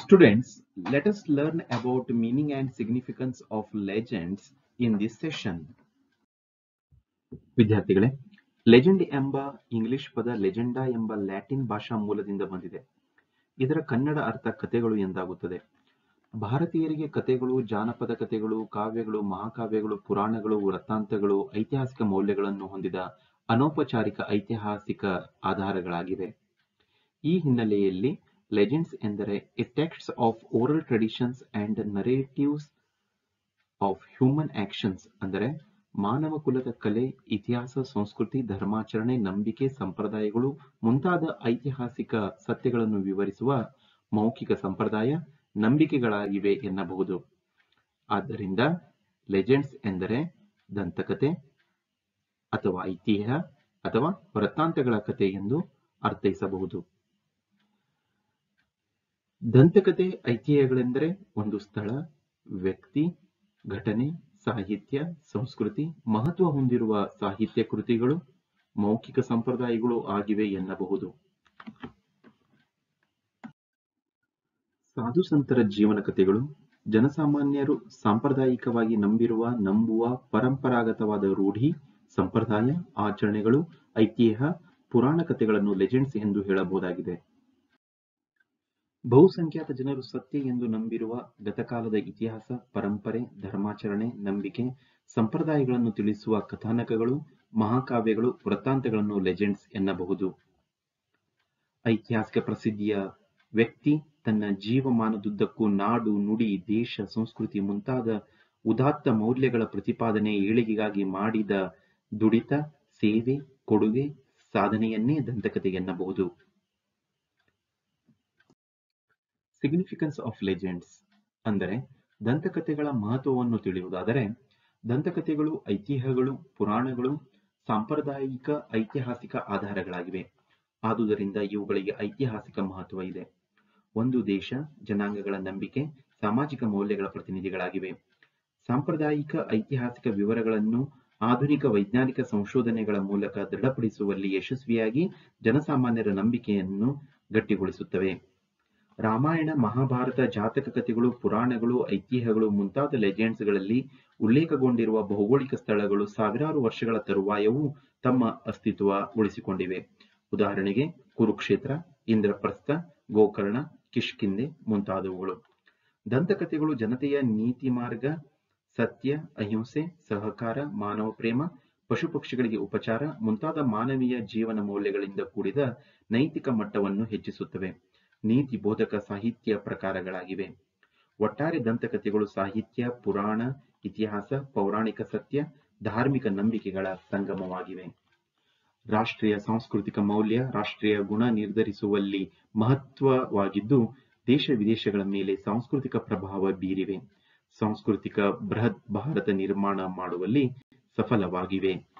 Students, let us learn about meaning and significance of legends in this session. ವಿದ್ಯಾರ್ಥಿಗಳೇ legend ಎಂಬ English ಪದ ಲೆಜೆಂಡಾ ಎಂಬ ಲ್ಯಾಟಿನ್ ಭಾಷಾ ಮೂಲದಿಂದ ಬಂದಿದೆ ಇದರ ಕನ್ನಡ ಅರ್ಥ ಕಥೆಗಳು ಎಂದಾಗುತ್ತದೆ ಭಾರತೀಯರಿಗೆ ಕಥೆಗಳು ಜಾನಪದ ಕಥೆಗಳು ಕಾವ್ಯಗಳು ಮಹಾಕಾವ್ಯಗಳು ಪುರಾಣಗಳು ವೃತ್ತಾಂತಗಳು ಐತಿಹಾಸಿಕ ಮೌಲ್ಯಗಳನ್ನು ಹೊಂದಿದ ಅನೌಪಚಾರಿಕ ಐತಿಹಾಸಿಕ ಆಧಾರಗಳಾಗಿವೆ ಈ ಹಿನ್ನೆಲೆಯಲ್ಲಿ ಲೆಜೆಂಡ್ಸ್ ಎಂದರೆ a text of oral traditions and narratives of human actions ಅಂದರೆ ಮಾನವ ಕುಲದ ಕಲೆ ಇತಿಹಾಸ ಸಂಸ್ಕೃತಿ ಧರ್ಮಾಚರಣೆ ನಂಬಿಕೆ ಸಂಪ್ರದಾಯಗಳು ಮುಂತಾದ ಐತಿಹಾಸಿಕ ಸತ್ಯಗಳನ್ನು ವಿವರಿಸುವ ಮೌಖಿಕ ಸಂಪ್ರದಾಯ ನಂಬಿಕೆಗಳಾಗಿವೆ ಎನ್ನಬಹುದು ಆದ್ದರಿಂದ ಲೆಜೆಂಡ್ಸ್ ಎಂದರೆ ದಂತಕತೆ ಅಥವಾ ಐತಿಹ್ಯ ಅಥವಾ ವೃತ್ತಾಂತಗಳ ಕಥೆ ಎಂದು ಅರ್ಥೈಸಬಹುದು ದಂತಕತೆ ಐತಿಹ್ಯಗಳೆಂದರೆ ಒಂದು ಸ್ಥಳ ವ್ಯಕ್ತಿ ಘಟನೆ ಸಾಹಿತ್ಯ ಸಂಸ್ಕೃತಿ ಮಹತ್ವ ಹೊಂದಿರುವ ಸಾಹಿತ್ಯ ಕೃತಿಗಳು ಮೌಖಿಕ ಸಂಪ್ರದಾಯಗಳು ಆಗಿವೆ ಎನ್ನಬಹುದು ಸಾಧು ಸಂತರ ಜೀವನ ಕಥೆಗಳು ಜನಸಾಮಾನ್ಯರು ಸಾಂಪ್ರದಾಯಿಕವಾಗಿ ನಂಬಿರುವ ನಂಬುವ ಪರಂಪರಾಗತವಾದ ರೂಢಿ ಸಂಪ್ರದಾಯ ಆಚರಣೆಗಳು ಐತಿಹ್ಯ ಪುರಾಣ ಕಥೆಗಳನ್ನು ಲೆಜೆಂಡ್ಸ್ ಎಂದು ಹೇಳಬಹುದಾಗಿದೆ ಬಹುಸಂಖ್ಯಾತ ಜನರು ಸತ್ಯ ಎಂದು ನಂಬಿರುವ ಗತಕಾಲದ ಇತಿಹಾಸ ಪರಂಪರೆ ಧರ್ಮಾಚರಣೆ ನಂಬಿಕೆ ಸಂಪ್ರದಾಯಗಳನ್ನು ತಿಳಿಸುವ ಕಥಾನಕಗಳು ಮಹಾಕಾವ್ಯಗಳು ವೃತ್ತಾಂತಗಳನ್ನು ಲೆಜೆಂಡ್ಸ್ ಎನ್ನಬಹುದು ಐತಿಹಾಸಿಕ ಪ್ರಸಿದ್ಧಿಯ ವ್ಯಕ್ತಿ ತನ್ನ ಜೀವಮಾನದುದ್ದಕ್ಕೂ ನಾಡು ನುಡಿ ದೇಶ ಸಂಸ್ಕೃತಿ ಮುಂತಾದ ಉದಾತ್ತ ಮೌಲ್ಯಗಳ ಪ್ರತಿಪಾದನೆ ಏಳಿಗೆಗಾಗಿ ಮಾಡಿದ ದುಡಿತ ಸೇವೆ ಕೊಡುಗೆ ಸಾಧನೆಯನ್ನೇ ದಂತಕತೆ ಎನ್ನಬಹುದು ಸಿಗ್ನಿಫಿಕೆನ್ಸ್ ಆಫ್ ಲೆಜೆಂಡ್ಸ್ ಅಂದರೆ ದಂತಕಥೆಗಳ ಮಹತ್ವವನ್ನು ತಿಳಿಯುವುದಾದರೆ ದಂತಕಥೆಗಳು ಐತಿಹ್ಯಗಳು ಪುರಾಣಗಳು ಸಾಂಪ್ರದಾಯಿಕ ಐತಿಹಾಸಿಕ ಆಧಾರಗಳಾಗಿವೆ ಆದುದರಿಂದ ಇವುಗಳಿಗೆ ಐತಿಹಾಸಿಕ ಮಹತ್ವ ಇದೆ ಒಂದು ದೇಶ ಜನಾಂಗಗಳ ನಂಬಿಕೆ ಸಾಮಾಜಿಕ ಮೌಲ್ಯಗಳ ಪ್ರತಿನಿಧಿಗಳಾಗಿವೆ ಸಾಂಪ್ರದಾಯಿಕ ಐತಿಹಾಸಿಕ ವಿವರಗಳನ್ನು ಆಧುನಿಕ ವೈಜ್ಞಾನಿಕ ಸಂಶೋಧನೆಗಳ ಮೂಲಕ ದೃಢಪಡಿಸುವಲ್ಲಿ ಯಶಸ್ವಿಯಾಗಿ ಜನಸಾಮಾನ್ಯರ ನಂಬಿಕೆಯನ್ನು ಗಟ್ಟಿಗೊಳಿಸುತ್ತವೆ ರಾಮಾಯಣ ಮಹಾಭಾರತ ಜಾತಕ ಕಥೆಗಳು ಪುರಾಣಗಳು ಐತಿಹ್ಯಗಳು ಮುಂತಾದ ಲೆಜೆಂಡ್ಸ್ಗಳಲ್ಲಿ ಉಲ್ಲೇಖಗೊಂಡಿರುವ ಭೌಗೋಳಿಕ ಸ್ಥಳಗಳು ಸಾವಿರಾರು ವರ್ಷಗಳ ತರುವಾಯವೂ ತಮ್ಮ ಅಸ್ತಿತ್ವ ಉಳಿಸಿಕೊಂಡಿವೆ ಉದಾಹರಣೆಗೆ ಕುರುಕ್ಷೇತ್ರ ಇಂದ್ರಪ್ರಸ್ಥ ಗೋಕರ್ಣ ಕಿಷ್ಕಿಂದೆ ಮುಂತಾದವುಗಳು ದಂತಕಥೆಗಳು ಜನತೆಯ ನೀತಿ ಮಾರ್ಗ ಸತ್ಯ ಅಹಿಂಸೆ ಸಹಕಾರ ಮಾನವ ಪ್ರೇಮ ಪಶು ಪಕ್ಷಿಗಳಿಗೆ ಉಪಚಾರ ಮುಂತಾದ ಮಾನವೀಯ ಜೀವನ ಮೌಲ್ಯಗಳಿಂದ ಕೂಡಿದ ನೈತಿಕ ಮಟ್ಟವನ್ನು ಹೆಚ್ಚಿಸುತ್ತವೆ ನೀತಿ ಬೋಧಕ ಸಾಹಿತ್ಯ ಪ್ರಕಾರಗಳಾಗಿವೆ ಒಟ್ಟಾರೆ ದಂತಕಥೆಗಳು ಸಾಹಿತ್ಯ ಪುರಾಣ ಇತಿಹಾಸ ಪೌರಾಣಿಕ ಸತ್ಯ ಧಾರ್ಮಿಕ ನಂಬಿಕೆಗಳ ಸಂಗಮವಾಗಿವೆ ರಾಷ್ಟ್ರೀಯ ಸಾಂಸ್ಕೃತಿಕ ಮೌಲ್ಯ ರಾಷ್ಟ್ರೀಯ ಗುಣ ನಿರ್ಧರಿಸುವಲ್ಲಿ ಮಹತ್ವವಾಗಿದ್ದು ದೇಶ ವಿದೇಶಗಳ ಮೇಲೆ ಸಾಂಸ್ಕೃತಿಕ ಪ್ರಭಾವ ಬೀರಿವೆ ಸಾಂಸ್ಕೃತಿಕ ಬೃಹತ್ ಭಾರತ ನಿರ್ಮಾಣ ಮಾಡುವಲ್ಲಿ ಸಫಲವಾಗಿವೆ